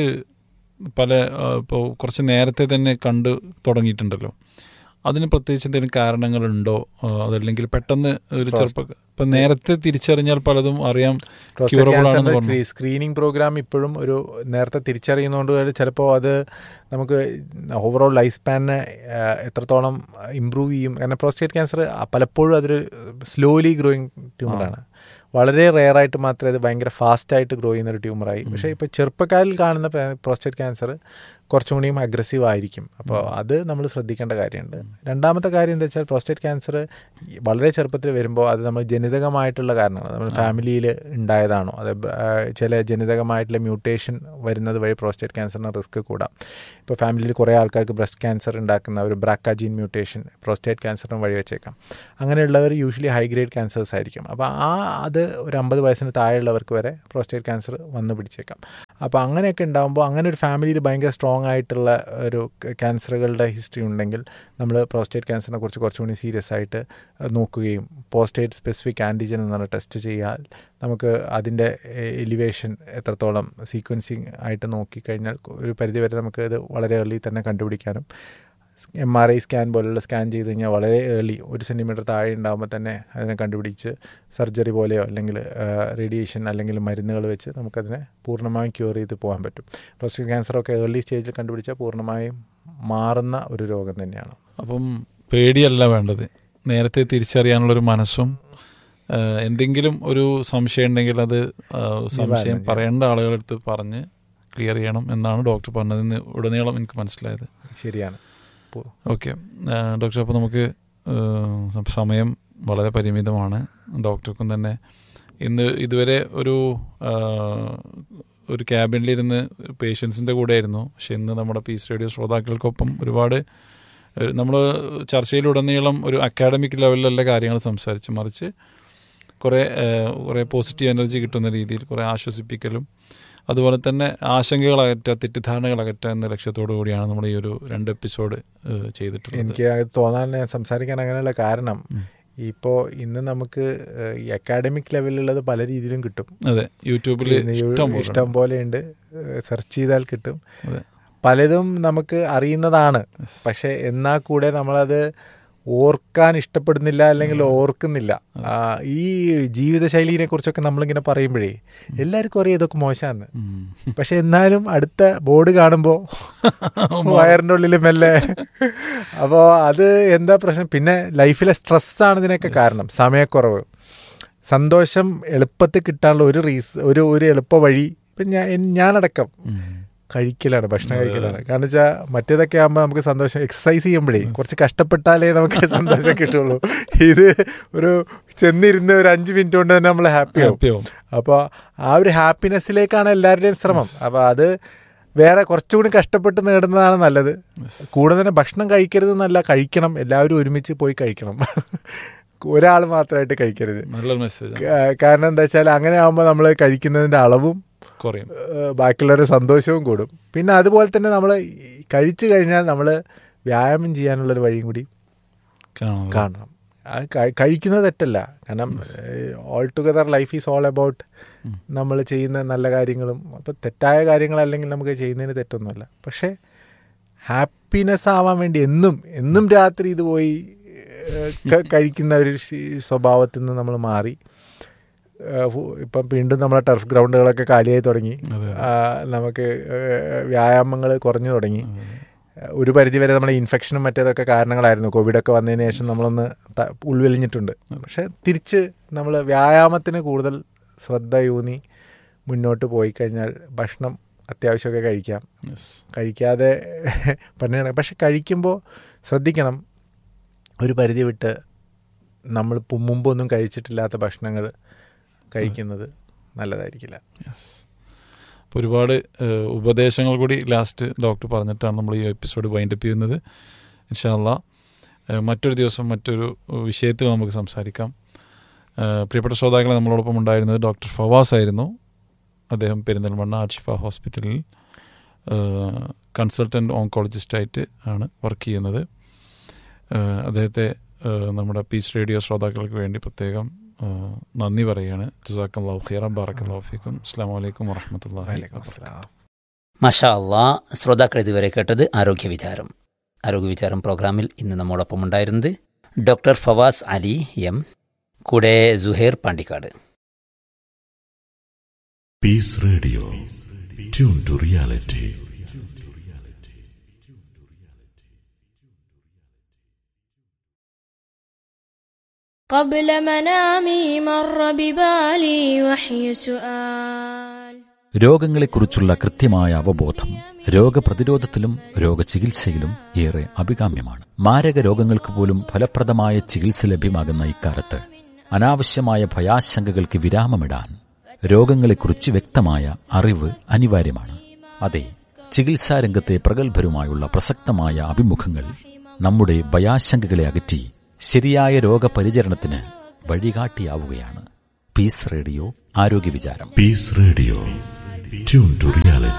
പല ഇപ്പോൾ കുറച്ച് നേരത്തെ തന്നെ കണ്ട് തുടങ്ങിയിട്ടുണ്ടല്ലോ അതിന് പ്രത്യേകിച്ച് എന്തെങ്കിലും കാരണങ്ങളുണ്ടോ ആ, അതല്ലെങ്കിൽ പെട്ടെന്ന് ഒരു ചെറുപ്പ ഇപ്പം നേരത്തെ തിരിച്ചറിഞ്ഞാൽ പലതും അറിയാം curable ആണെന്ന് പറഞ്ഞു സ്ക്രീനിങ് പ്രോഗ്രാം ഇപ്പോഴും ഒരു നേരത്തെ തിരിച്ചറിയുന്നതുകൊണ്ട് ചിലപ്പോൾ അത് നമുക്ക് ഓവറോൾ ലൈഫ് സ്പാനിനെ എത്രത്തോളം ഇമ്പ്രൂവ് ചെയ്യും കാരണം പ്രോസ്റ്റേറ്റ് ക്യാൻസർ പലപ്പോഴും അതൊരു സ്ലോലി ഗ്രോയിങ് ട്യൂമറാണ് വളരെ റെയർ ആയിട്ട് മാത്രമേ അത് ഭയങ്കര ഫാസ്റ്റായിട്ട് ഗ്രോ ചെയ്യുന്ന ഒരു ട്യൂമറായി പക്ഷേ ഇപ്പോൾ ചെറുപ്പക്കാരിൽ കാണുന്ന പ്രോസ്റ്റേറ്റ് ക്യാൻസർ കുറച്ചും കൂടിയും അഗ്രസീവ് ആയിരിക്കും അപ്പോൾ അത് നമ്മൾ ശ്രദ്ധിക്കേണ്ട കാര്യമുണ്ട് രണ്ടാമത്തെ കാര്യം എന്താ വെച്ചാൽ പ്രോസ്റ്റേറ്റ് ക്യാൻസർ വളരെ ചെറുപ്പത്തിൽ വരുമ്പോൾ അത് നമ്മൾ ജനിതകമായിട്ടുള്ള കാരണമാണ് നമ്മൾ ഫാമിലിയിൽ ഉണ്ടായതാണോ അത് ബ- ആ, ചില ജനിതകമായിട്ടുള്ള മ്യൂട്ടേഷൻ വരുന്നത് വഴി പ്രോസ്റ്റേറ്റ് ക്യാൻസറിന് റിസ്ക് കൂടാം ഇപ്പോൾ ഫാമിലിയിൽ കുറേ ആൾക്കാർക്ക് ബ്രസ്റ്റ് ക്യാൻസർ ഉണ്ടാക്കുന്ന ഒരു ബ്രാക്ക ജീൻ മ്യൂട്ടേഷൻ പ്രോസ്റ്റേറ്റ് ക്യാൻസറിന് വഴി വെച്ചേക്കാം അങ്ങനെയുള്ളവർ യൂഷ്വലി ഹൈ ഗ്രേഡ് ക്യാൻസേഴ്സ് ആയിരിക്കും അപ്പോൾ ആ അത് ഒരു അമ്പത് വയസ്സിന് താഴെയുള്ളവർക്ക് വരെ പ്രോസ്റ്റേറ്റ് ക്യാൻസർ വന്ന് പിടിച്ചേക്കാം അപ്പോൾ അങ്ങനെയൊക്കെ ഉണ്ടാകുമ്പോൾ അങ്ങനെ ഒരു ഫാമിലിയിൽ ഭയങ്കര സ്ട്രോങ് ആയിട്ടുള്ള ഒരു ക്യാൻസറുകളുടെ ഹിസ്റ്ററി ഉണ്ടെങ്കിൽ നമ്മൾ പ്രോസ്റ്റേറ്റ് ക്യാൻസറിനെ കുറിച്ച് കുറച്ചുകൂടി സീരിയസ് ആയിട്ട് നോക്കുകയും പോസ്റ്റേറ്റ് സ്പെസിഫിക് ആൻറ്റിജൻ എന്ന് പറഞ്ഞ ടെസ്റ്റ് ചെയ്യാൽ നമുക്ക് അതിൻ്റെ എലിവേഷൻ എത്രത്തോളം സീക്വൻസിങ് ആയിട്ട് നോക്കിക്കഴിഞ്ഞാൽ ഒരു പരിധിവരെ നമുക്ക് ഇത് വളരെ ഏർലി തന്നെ കണ്ടുപിടിക്കാനും എം ആർ ഐ സ്കാൻ പോലുള്ള സ്കാൻ ചെയ്ത് കഴിഞ്ഞാൽ വളരെ ഏർലി ഒരു സെൻറ്റിമീറ്റർ താഴെ ഉണ്ടാകുമ്പോൾ തന്നെ അതിനെ കണ്ടുപിടിച്ച് സർജറി പോലെയോ അല്ലെങ്കിൽ റേഡിയേഷൻ അല്ലെങ്കിൽ മരുന്നുകൾ വെച്ച് നമുക്കതിനെ പൂർണ്ണമായും ക്യൂർ ചെയ്ത് പോകാൻ പറ്റും പ്രോസ്റ്റേറ്റ് ക്യാൻസറൊക്കെ ഏർലി സ്റ്റേജിൽ കണ്ടുപിടിച്ചാൽ പൂർണ്ണമായും മാറുന്ന ഒരു രോഗം തന്നെയാണ് അപ്പം പേടിയല്ല വേണ്ടത് നേരത്തെ തിരിച്ചറിയാനുള്ളൊരു മനസ്സും ആ, എന്തെങ്കിലും ഒരു സംശയം ഉണ്ടെങ്കിൽ അത് ആ, സംശയം ചെയ്യണം. പറയേണ്ട ആളുകളടുത്ത് പറഞ്ഞ് ക്ലിയർ ചെയ്യണം എന്നാണ് ഡോക്ടർ പറഞ്ഞതെന്ന് ഉടനീളം എനിക്ക് മനസ്സിലായത് ശരിയാണ് പോ- ഓക്കെ ഡോക്ടർ അപ്പോൾ നമുക്ക് ആ, സം- സമയം വളരെ പരിമിതമാണ് ഡോക്ടർക്കും തന്നെ ഇന്ന് ഇതുവരെ ഒരു ആ, ഒരു ക്യാബിനിലിരുന്ന് പേഷ്യൻസിൻ്റെ കൂടെ ആയിരുന്നു പക്ഷെ ഇന്ന് നമ്മുടെ പീസ് റേഡിയോ ശ്രോതാക്കൾക്കൊപ്പം ഒരുപാട് നമ്മൾ ചർച്ചയിലുടനീളം ഒരു അക്കാഡമിക് ലെവലിലല്ല കാര്യങ്ങൾ സംസാരിച്ച് മറിച്ച് കുറേ ഏഹ്, കുറേ പോസിറ്റീവ് എനർജി കിട്ടുന്ന രീതിയിൽ കുറേ ആശ്വസിപ്പിക്കലും അതുപോലെ തന്നെ ആശങ്കകൾ അകറ്റുക തെറ്റിദ്ധാരണകൾ അകറ്റുക എന്ന ലക്ഷ്യത്തോടു കൂടിയാണ് നമ്മൾ ഈ ഒരു രണ്ട് എപ്പിസോഡ് ഏഹ്, ചെയ്തിട്ടുള്ളത് എനിക്ക് അത് തോന്നാൻ ഞാൻ സംസാരിക്കാൻ അങ്ങനെയുള്ള കാരണം ഉം. ഇപ്പോൾ ഇന്ന് നമുക്ക് ഏഹ്, ഈ അക്കാഡമിക് ലെവലിലുള്ളത് പല രീതിയിലും കിട്ടും അതെ യൂട്യൂബിൽ ഇന്ന് യു- ഇഷ്ടം പോലെ ഇഷ്ടം പോലെ ഉണ്ട് സെർച്ച് ചെയ്താൽ കിട്ടും അതെ. പലതും നമുക്ക് അറിയുന്നതാണ് Yes. പക്ഷെ എന്നാൽ കൂടെ നമ്മളത് ഓർക്കാൻ ഇഷ്ടപ്പെടുന്നില്ല അല്ലെങ്കിൽ ഓർക്കുന്നില്ല ആ, ഈ ജീവിതശൈലിനെ കുറിച്ചൊക്കെ നമ്മളിങ്ങനെ പറയുമ്പോഴേ എല്ലാവർക്കും അറിയാം ഇതൊക്കെ മോശമാണ് ഉം. പക്ഷെ എന്നാലും അടുത്ത ബോർഡ് കാണുമ്പോൾ വയറിൻ്റെ ഉള്ളിൽ മെല്ലെ അപ്പോൾ അത് എന്താ പ്രശ്നം പിന്നെ ലൈഫിലെ സ്ട്രെസ്സാണ് ഇതിനൊക്കെ കാരണം സമയക്കുറവ് സന്തോഷം എളുപ്പത്തിൽ കിട്ടാനുള്ള ഒരു റീസ് ഒരു ഒരു എളുപ്പ വഴി ഇപ്പം ഞാൻ ഞാനടക്കം ഉം. കഴിക്കലാണ് ഭക്ഷണം കഴിക്കലാണ് കാരണം വെച്ചാൽ മറ്റേതൊക്കെ ആകുമ്പോൾ നമുക്ക് സന്തോഷം എക്സസൈസ് ചെയ്യുമ്പോഴേ കുറച്ച് കഷ്ടപ്പെട്ടാലേ നമുക്ക് സന്തോഷം കിട്ടുള്ളൂ ഇത് ഒരു ചെന്നിരുന്ന് ഒരു അഞ്ച് മിനിറ്റ് കൊണ്ട് തന്നെ നമ്മൾ ഹാപ്പി ആവും Happy ആവും. അപ്പോൾ ആ ഒരു ഹാപ്പിനെസ്സിലേക്കാണ് എല്ലാവരുടെയും ശ്രമം അപ്പോൾ അത് വേറെ കുറച്ചുകൂടി കഷ്ടപ്പെട്ട് നേടുന്നതാണ് നല്ലത് കൂടെ തന്നെ ഭക്ഷണം കഴിക്കരുത് എന്നല്ല കഴിക്കണം എല്ലാവരും ഒരുമിച്ച് പോയി കഴിക്കണം ഒരാൾ മാത്രമായിട്ട് കഴിക്കരുത് നല്ലൊരു മെസ്സേജ് കാ- കാരണം എന്താ വെച്ചാൽ അങ്ങനെ ആകുമ്പോൾ നമ്മൾ കഴിക്കുന്നതിൻ്റെ അളവും കുറയും ഏഹ് ബാക്കിയുള്ളവരുടെ സന്തോഷവും കൂടും പിന്നെ അതുപോലെ തന്നെ നമ്മൾ കഴിച്ചു കഴിഞ്ഞാൽ നമ്മൾ വ്യായാമം ചെയ്യാനുള്ളൊരു വഴിയും കൂടി കാണാം കാണണം അത് കഴി- കഴിക്കുന്നത് തെറ്റല്ല കാരണം all together life is all about നമ്മൾ ചെയ്യുന്ന നല്ല കാര്യങ്ങളും അപ്പോൾ തെറ്റായ കാര്യങ്ങളല്ലെങ്കിൽ നമുക്ക് ചെയ്യുന്നതിന് തെറ്റൊന്നുമല്ല പക്ഷേ ഹാപ്പിനെസ് ആവാൻ വേണ്ടി എന്നും എന്നും രാത്രി ഇത് പോയി ഏഹ്, ക- കഴിക്കുന്ന ഒരു ശീ- സ്വഭാവത്തിൽ നിന്ന് നമ്മൾ മാറി ഏഹ്, ഫു- ഇപ്പം വീണ്ടും നമ്മളെ ടർഫ് ഗ്രൗണ്ടുകളൊക്കെ കാലിയായി തുടങ്ങി അതെ, ആ, നമുക്ക് വ്യായാമങ്ങൾ കുറഞ്ഞു തുടങ്ങി ഒരു പരിധിവരെ നമ്മുടെ ഇൻഫെക്ഷനും മറ്റേതൊക്കെ കാരണങ്ങളായിരുന്നു കോവിഡൊക്കെ വന്നതിന് ശേഷം നമ്മളൊന്ന് ത- ഉൾവലിഞ്ഞിട്ടുണ്ട് പക്ഷെ തിരിച്ച് നമ്മൾ വ്യായാമത്തിന് കൂടുതൽ ശ്രദ്ധ യൂന്നി മുന്നോട്ട് പോയി കഴിഞ്ഞാൽ ഭക്ഷണം അത്യാവശ്യമൊക്കെ കഴിക്കാം Yes. കഴിക്കാതെ പണിയാണ് പക്ഷെ കഴിക്കുമ്പോൾ ശ്രദ്ധിക്കണം ഒരു പരിധി വിട്ട് നമ്മൾ പു- മുമ്പൊന്നും കഴിച്ചിട്ടില്ലാത്ത ഭക്ഷണങ്ങൾ കഴിക്കുന്നത് നല്ലതായിരിക്കില്ല Yes. അപ്പോൾ ഒരുപാട് ഏഹ്, ഉപദേശങ്ങൾ കൂടി ലാസ്റ്റ് ഡോക്ടർ പറഞ്ഞിട്ടാണ് നമ്മൾ ഈ എപ്പിസോഡ് വൈൻഡപ്പ് ചെയ്യുന്നത് ഇൻഷാല്ല മറ്റൊരു ദിവസം മറ്റൊരു വിഷയത്തിൽ നമുക്ക് സംസാരിക്കാം ഏഹ്, പ്രിയപ്പെട്ട ശ്രോതാക്കളെ നമ്മളോടൊപ്പം ഉണ്ടായിരുന്നത് ഡോക്ടർ ഫവാസ് ആയിരുന്നു അദ്ദേഹം പെരിന്തൽമണ്ണ ആർഷിഫ ഹോസ്പിറ്റലിൽ കൺസൾട്ടൻറ്റ് ഓങ്കോളജിസ്റ്റായിട്ട് ആണ് വർക്ക് ചെയ്യുന്നത് ഏഹ്, അദ്ദേഹത്തെ ഏഹ്, നമ്മുടെ പീസ് റേഡിയോ ശ്രോതാക്കൾക്ക് വേണ്ടി പ്രത്യേകം ഏഹ്, നന്ദി പറയുകയാണ് ജസാക്കല്ലാഹു ഖൈറ ബാറക്കല്ലാഹു ഫീക്കും അസ്സാം വലൈക്കും വറഹമത്തല്ലാഹി വലൈക്കും അസ്സലാം. മഷാ അള്ളാ ശ്രോതാക്കൾ ഇതുവരെ കേട്ടത് ആരോഗ്യ വിചാരം ആരോഗ്യ വിചാരം പ്രോഗ്രാമിൽ ഇന്ന് നമ്മോടൊപ്പം ഉണ്ടായിരുന്നത് ഡോക്ടർ ഫവാസ് അലി എം കൂടെ Suhair Pandikkad Peace Radio. Tune to reality. قبل منامي مر ببالي وحي سؤال രോഗങ്ങളെക്കുറിച്ചുള്ള കൃത്യമായ അവബോധം രോഗപ്രതിരോധത്തിലും രോഗചികിത്സയിലും ഏറെ അഭികാമ്യമാണ് മാരക രോഗങ്ങൾക്ക് പോലും ഫലപ്രദമായ ചികിത്സ ലഭ്യമാകുന്ന ഇക്കാലത്ത് അനാവശ്യമായ ഭയാശങ്കകൾക്ക് വിരാമമിടാൻ രോഗങ്ങളെക്കുറിച്ച് വ്യക്തമായ അറിവ് അനിവാര്യമാണ് അതെ ചികിത്സാരംഗത്തെ പ്രഗത്ഭരുമായുള്ള പ്രസക്തമായ അഭിമുഖങ്ങൾ നമ്മുടെ ഭയാശങ്കകളെ അകറ്റി ശരിയായ രോഗപരിചരണത്തിന് വഴികാട്ടിയാവുകയാണ് പീസ് റേഡിയോ ആരോഗ്യ വിചാരം Peace Radio. Tune to reality.